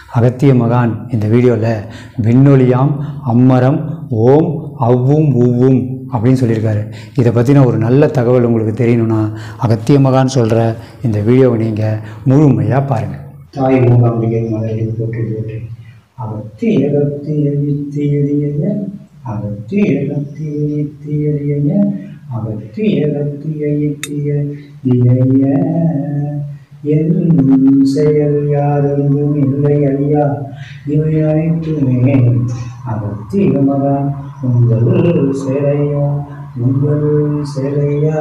அகத்திய மகான் இந்த வீடியோவில் விண்ணொலியாம் அம்மரம் ஓம் அவ்வும் உவ்வும் அப்படின்னு சொல்லியிருக்காரு இதை பற்றின ஒரு நல்ல தகவல் உங்களுக்கு தெரியணும்னா அகத்திய மகான் சொல்கிற இந்த வீடியோவை நீங்கள் முழுமையாக பாருங்கள் தாய் மூகாம்பிகை மலரில் போற்றி போற்றி அகத்தி அகத்தி அழித்தி எளிய அகத்தி அகத்தி அழித்தி எளிய அகத்தி அகத்தி அழித்திய இளைய என் செயல் யாதொன்றும் இல்லை ஐயா இவை அனைத்துமே அகத்திய மகான் உங்கள் சிறையோ உங்கள் சிறையா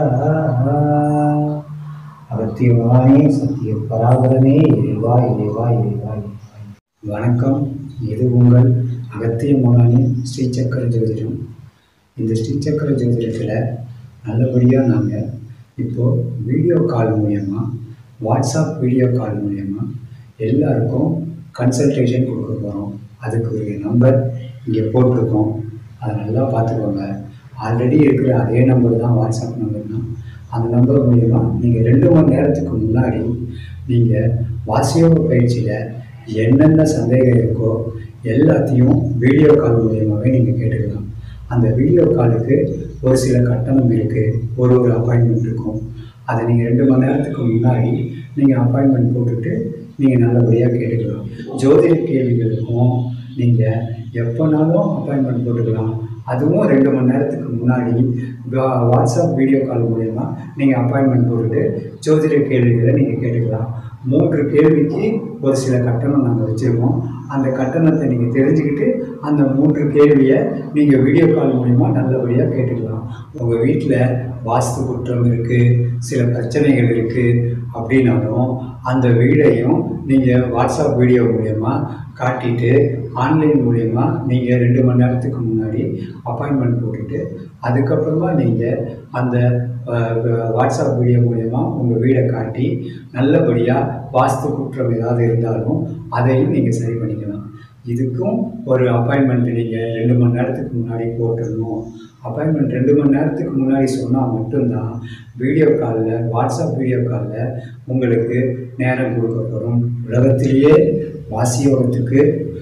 அகத்தியமானே சத்திய பராபரமே இறைவா இறைவா இறைவா இறைவா வணக்கம் இது உங்கள் அகத்திய மகானின் ஸ்ரீசக்கர ஜோதிடம் இந்த ஸ்ரீசக்கர ஜோதிடத்தில் நல்லபடியாக நாங்கள் இப்போது வீடியோ கால் மூலயமா வாட்ஸ்அப் வீடியோ கால் மூலயமா எல்லாருக்கும் கன்சல்டேஷன் கொடுக்க போகிறோம் அதுக்கு ஒரு நம்பர் இங்கே போட்டிருக்கோம் அதை நல்லா பார்த்துக்கோங்க ஆல்ரெடி இருக்கிற அதே நம்பர் தான் வாட்ஸ்அப் நம்பர் தான் அந்த நம்பர் மூலிமா நீங்கள் ரெண்டு மணி நேரத்துக்கு முன்னாடி நீங்கள் வாசியோக பயிற்சியில் என்னென்ன சந்தேகம் இருக்கோ எல்லாத்தையும் வீடியோ கால் மூலியமாகவே நீங்கள் கேட்டுக்கலாம் அந்த வீடியோ காலுக்கு ஒரு சில கட்டணம் இருக்குது ஒரு ஒரு அப்பாயின்மெண்ட் இருக்கும் அதை நீங்கள் ரெண்டு மணி நேரத்துக்கு முன்னாடி நீங்கள் அப்பாயின்மெண்ட் போட்டுட்டு நீங்கள் நல்லபடியாக கேட்டுக்கலாம் ஜோதிட கேள்விகளுக்கும் நீங்கள் எப்போனாலும் அப்பாயின்மெண்ட் போட்டுக்கலாம் அதுவும் ரெண்டு மணி நேரத்துக்கு முன்னாடி வா- வாட்ஸ்அப் வீடியோ கால் மூலயமா நீங்கள் அப்பாயின்மெண்ட் போட்டுட்டு ஜோதிட கேள்விகளை நீங்கள் கேட்டுக்கலாம் மூன்று கேள்விக்கு ஒரு சில கட்டணம் நாங்கள் வச்சுருக்கோம் அந்த கட்டணத்தை நீங்கள் தெரிஞ்சுக்கிட்டு அந்த மூன்று கேள்வியை நீங்கள் வீடியோ கால் மூலிமா நல்லபடியாக கேட்டுக்கலாம் உங்கள் வீட்டில் வாஸ்து குற்றம் இருக்குது சில பிரச்சனைகள் இருக்குது அப்படின்னாலும் அந்த வீடையும் நீங்கள் வாட்ஸ்அப் வீடியோ மூலயமா காட்டிட்டு ஆன்லைன் மூலயமா நீங்கள் ரெண்டு மணி நேரத்துக்கு முன்னாடி அப்பாயின்மெண்ட் போட்டுட்டு அதுக்கப்புறமா நீங்கள் அந்த அஹ், வ- வாட்ஸ்அப் வீடியோ மூலயமா உங்கள் வீடை காட்டி நல்லபடியாக வாஸ்து குற்றம் ஏதாவது இருந்தாலும் அதையும் நீங்கள் சரி பண்ணிக்கலாம் இதுக்கும் ஒரு அப்பாயின்மெண்ட் நீங்கள் ரெண்டு மணி நேரத்துக்கு முன்னாடி போட்டுடணும் அப்பாயின்மெண்ட் ரெண்டு மணி நேரத்துக்கு முன்னாடி சொன்னால் மட்டும்தான் வீடியோ காலில் வாட்ஸ்அப் வீடியோ காலில் உங்களுக்கு நேரம் கொடுக்கப்படும் உலகத்திலேயே வாசியோகத்துக்கு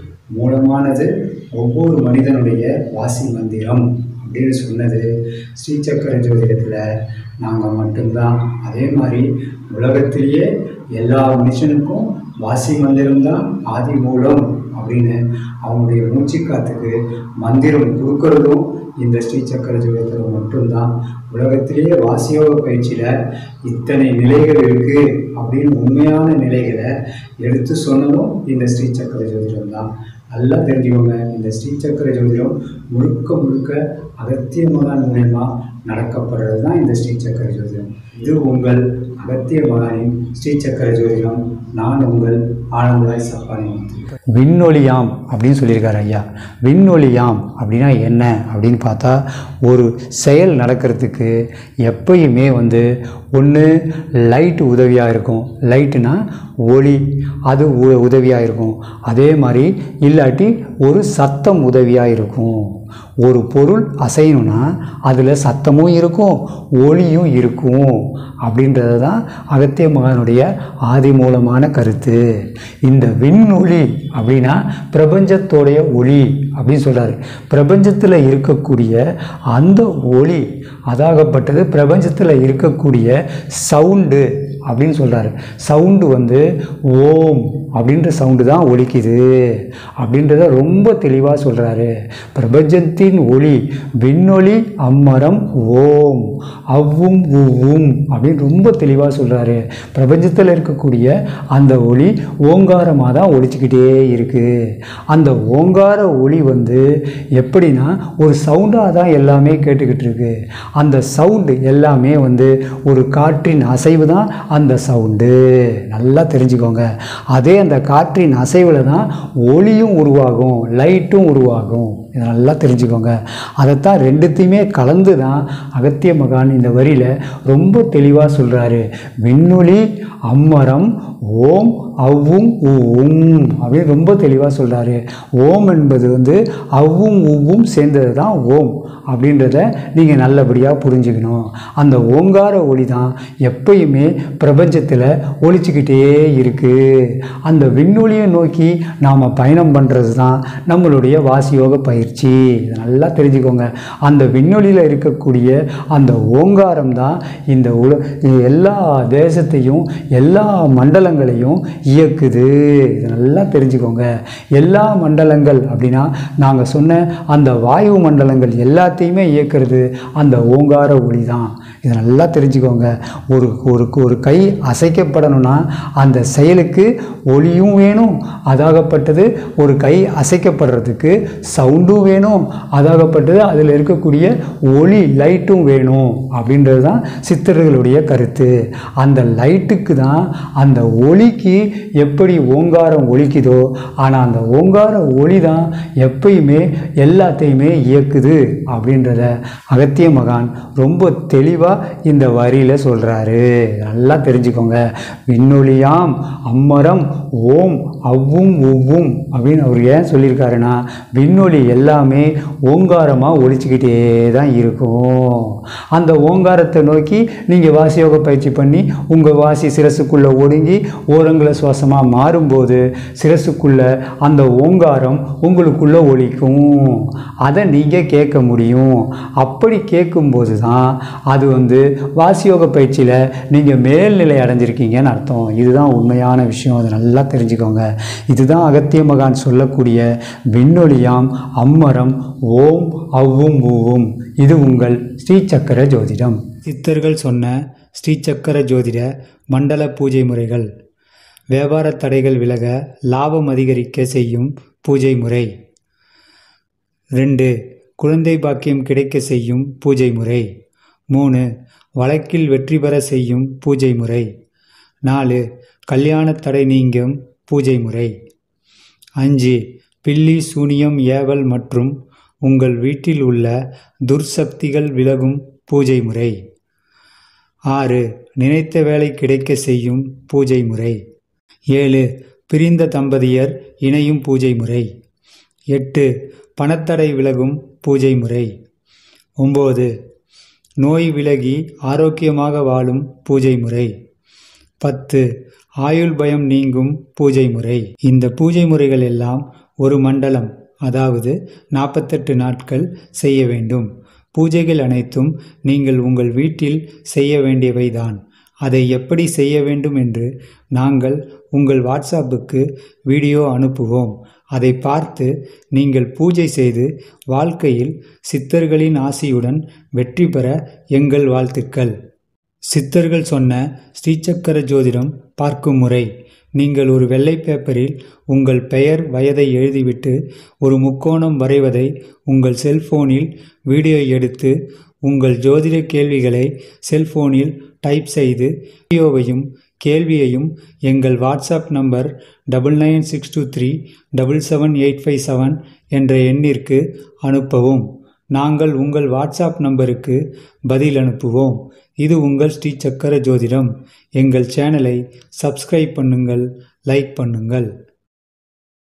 மூலமானது ஒவ்வொரு மனிதனுடைய வாசி மந்திரம் அப்படின்னு சொன்னது ஸ்ரீசக்கர ஜோதிடத்தில் நாங்கள் மட்டும்தான் அதே மாதிரி உலகத்திலேயே எல்லா மனுஷனுக்கும் வாசி மந்திரம்தான் ஆதி மூலம் அப்படின்னு அவங்களுடைய மூச்சுக்காத்துக்கு மந்திரம் கொடுக்கறதும் இந்த ஸ்ரீசக்கர ஜோதிடத்தில் மட்டும்தான் உலகத்திலேயே வாசியோக பயிற்சியில் இத்தனை நிலைகள் இருக்குது அப்படின்னு உண்மையான நிலைகளை எடுத்து சொன்னதும் இந்த ஸ்ரீசக்கர ஜோதிடம் தான் நல்லா தெரிஞ்சுக்கோங்க இந்த ஸ்ரீசக்கர ஜோதிடம் முழுக்க முழுக்க அகத்திய மகான் மூலயமா நடக்கப்படுறது தான் இந்த ஸ்ரீசக்கர ஜோதிடம் இது உங்கள் அகத்திய மகானின் ஸ்ரீசக்கர ஜோதிடம் நான் உங்கள் ஆனந்தராய் சப்பானி விண்ணொலியாம் அப்படின்னு சொல்லியிருக்காரு ஐயா விண்ணொலியாம் அப்படின்னா என்ன அப்படின்னு பார்த்தா ஒரு செயல் நடக்கிறதுக்கு எப்பயுமே வந்து ஒன்று லைட் உதவியாக இருக்கும் லைட்டுனா ஒளி அது உ- உதவியாக இருக்கும் அதே மாதிரி இல்லாட்டி ஒரு சத்தம் உதவியாக இருக்கும் ஒரு பொருள் அசையணும்னா அதில் சத்தமும் இருக்கும் ஒளியும் இருக்கும் அப்படின்றது தான் அகத்திய மகானுடைய ஆதி மூலமான கருத்து இந்த விண்ணொளி அப்படின்னா பிரபஞ்சத்தோடைய ஒளி அப்படின்னு சொல்கிறாரு பிரபஞ்சத்தில் இருக்கக்கூடிய அந்த ஒளி அதாகப்பட்டது பிரபஞ்சத்தில் இருக்கக்கூடிய சவுண்டு அப்படின்னு சொல்கிறாரு சவுண்டு வந்து ஓம் அப்படின்ற சவுண்டு தான் ஒலிக்குது அப்படின்றத ரொம்ப தெளிவாக சொல்கிறாரு பிரபஞ்சத்தின் ஒளி விண்ணொளி அம்மரம் ஓம் அவ்வும் உவ்வும் அப்படின்னு ரொம்ப தெளிவாக சொல்கிறாரு பிரபஞ்சத்தில் இருக்கக்கூடிய அந்த ஒளி ஓங்காரமாக தான் ஒலிச்சுக்கிட்டே இருக்குது அந்த ஓங்கார ஒளி வந்து எப்படின்னா ஒரு சவுண்டாக தான் எல்லாமே கேட்டுக்கிட்டு இருக்கு அந்த சவுண்டு எல்லாமே வந்து ஒரு காற்றின் அசைவு தான் அந்த சவுண்டு நல்லா தெரிஞ்சுக்கோங்க அதே அந்த காற்றின் அசைவில் தான் ஒளியும் உருவாகும் லைட்டும் உருவாகும் இதை நல்லா தெரிஞ்சுக்கோங்க அதைத்தான் ரெண்டுத்தையுமே கலந்து தான் அகத்திய மகான் இந்த வரியில் ரொம்ப தெளிவாக சொல்கிறாரு விண்ணுளி அம்மரம் ஓம் அவ்வும் ஊவும் அப்படின்னு ரொம்ப தெளிவாக சொல்கிறாரு ஓம் என்பது வந்து அவ்வும் ஊவும் சேர்ந்தது தான் ஓம் அப்படின்றத நீங்கள் நல்லபடியாக புரிஞ்சுக்கணும் அந்த ஓங்கார ஒளி தான் எப்பயுமே பிரபஞ்சத்தில் ஒழிச்சுக்கிட்டே இருக்குது அந்த விண்ணொலியை நோக்கி நாம் பயணம் பண்ணுறது தான் நம்மளுடைய வாசியோக பயிற்சி இதை நல்லா தெரிஞ்சுக்கோங்க அந்த விண்ணொலியில் இருக்கக்கூடிய அந்த ஓங்காரம் தான் இந்த உல எல்லா தேசத்தையும் எல்லா மண்டலங்களையும் இயக்குது இதை நல்லா தெரிஞ்சுக்கோங்க எல்லா மண்டலங்கள் அப்படின்னா நாங்கள் சொன்ன அந்த வாயு மண்டலங்கள் எல்லாத்தையுமே இயக்குறது அந்த ஓங்கார ஒளி தான் இதை நல்லா தெரிஞ்சுக்கோங்க ஒரு ஒரு ஒரு கை அசைக்கப்படணும்னா அந்த செயலுக்கு ஒளியும் வேணும் அதாகப்பட்டது ஒரு கை அசைக்கப்படுறதுக்கு சவுண்டும் வேணும் அதாகப்பட்டது அதில் இருக்கக்கூடிய ஒளி லைட்டும் வேணும் அப்படின்றது தான் சித்தர்களுடைய கருத்து அந்த லைட்டுக்கு தான் அந்த ஒளிக்கு எப்படி ஓங்காரம் ஒலிக்குதோ ஆனால் அந்த ஓங்கார ஒளி தான் எப்பயுமே எல்லாத்தையுமே இயக்குது அப்படின்றத அகத்திய மகான் ரொம்ப தெளிவாக இந்த வரியில் சொல்கிறாரு நல்லா தெரிஞ்சுக்கோங்க விண்ணொலியாம் அம்மரம் ஓம் அவ்வும் ஒவ்வும் அப்படின்னு அவர் ஏன் சொல்லியிருக்காருன்னா விண்ணொலி எல்லாமே ஓங்காரமாக ஒழிச்சுக்கிட்டே தான் இருக்கும் அந்த ஓங்காரத்தை நோக்கி நீங்கள் வாசியோக பயிற்சி பண்ணி உங்கள் வாசி சிரசுக்குள்ளே ஒடுங்கி ஓரங்கள சுவாசமாக மாறும்போது சிரசுக்குள்ளே அந்த ஓங்காரம் உங்களுக்குள்ளே ஒலிக்கும் அதை நீங்கள் கேட்க முடியும் அப்படி கேட்கும்போது தான் அது வந்து வாசியோக பயிற்சியில் நீங்கள் மேல்நிலை அடைஞ்சிருக்கீங்கன்னு அர்த்தம் இதுதான் உண்மையான விஷயம் அதை நல்லா தெரிஞ்சுக்கோங்க இதுதான் அகத்திய மகான் சொல்லக்கூடிய விண்ணொலியாம் அம்மரம் ஓம் அவ்வும் ஊவும் இது உங்கள் ஸ்ரீசக்கர ஜோதிடம் சித்தர்கள் சொன்ன ஸ்ரீசக்கர ஜோதிட மண்டல பூஜை முறைகள் வியாபார தடைகள் விலக லாபம் அதிகரிக்க செய்யும் பூஜை முறை ரெண்டு குழந்தை பாக்கியம் கிடைக்க செய்யும் பூஜை முறை மூணு வழக்கில் வெற்றி பெற செய்யும் பூஜை முறை நாலு கல்யாண தடை நீங்கும் பூஜை முறை அஞ்சு பில்லி சூனியம் ஏவல் மற்றும் உங்கள் வீட்டில் உள்ள துர்சக்திகள் விலகும் பூஜை முறை ஆறு நினைத்த வேலை கிடைக்க செய்யும் பூஜை முறை ஏழு பிரிந்த தம்பதியர் இணையும் பூஜை முறை எட்டு பணத்தடை விலகும் பூஜை முறை ஒம்பது நோய் விலகி ஆரோக்கியமாக வாழும் பூஜை முறை பத்து ஆயுள் பயம் நீங்கும் பூஜை முறை இந்த பூஜை முறைகள் எல்லாம் ஒரு மண்டலம் அதாவது நாற்பத்தெட்டு நாட்கள் செய்ய வேண்டும் பூஜைகள் அனைத்தும் நீங்கள் உங்கள் வீட்டில் செய்ய வேண்டியவைதான் அதை எப்படி செய்ய வேண்டும் என்று நாங்கள் உங்கள் வாட்ஸ்அப்புக்கு வீடியோ அனுப்புவோம் அதை பார்த்து நீங்கள் பூஜை செய்து வாழ்க்கையில் சித்தர்களின் ஆசியுடன் வெற்றி பெற எங்கள் வாழ்த்துக்கள் சித்தர்கள் சொன்ன ஸ்ரீசக்கர ஜோதிடம் பார்க்கும் முறை நீங்கள் ஒரு வெள்ளை பேப்பரில் உங்கள் பெயர் வயதை எழுதிவிட்டு ஒரு முக்கோணம் வரைவதை உங்கள் செல்போனில் வீடியோ எடுத்து உங்கள் ஜோதிட கேள்விகளை செல்போனில் டைப் செய்து வீடியோவையும் கேள்வியையும் எங்கள் WhatsApp number double nine six two three double seven eight five seven என்ற எண்ணிற்கு அனுப்பவும் நாங்கள் உங்கள் வாட்ஸ்அப் நம்பருக்கு பதில் அனுப்புவோம் இது உங்கள் ஸ்ரீ சக்கர ஜோதிடம் எங்கள் சேனலை சப்ஸ்கிரைப் பண்ணுங்கள் லைக் பண்ணுங்கள்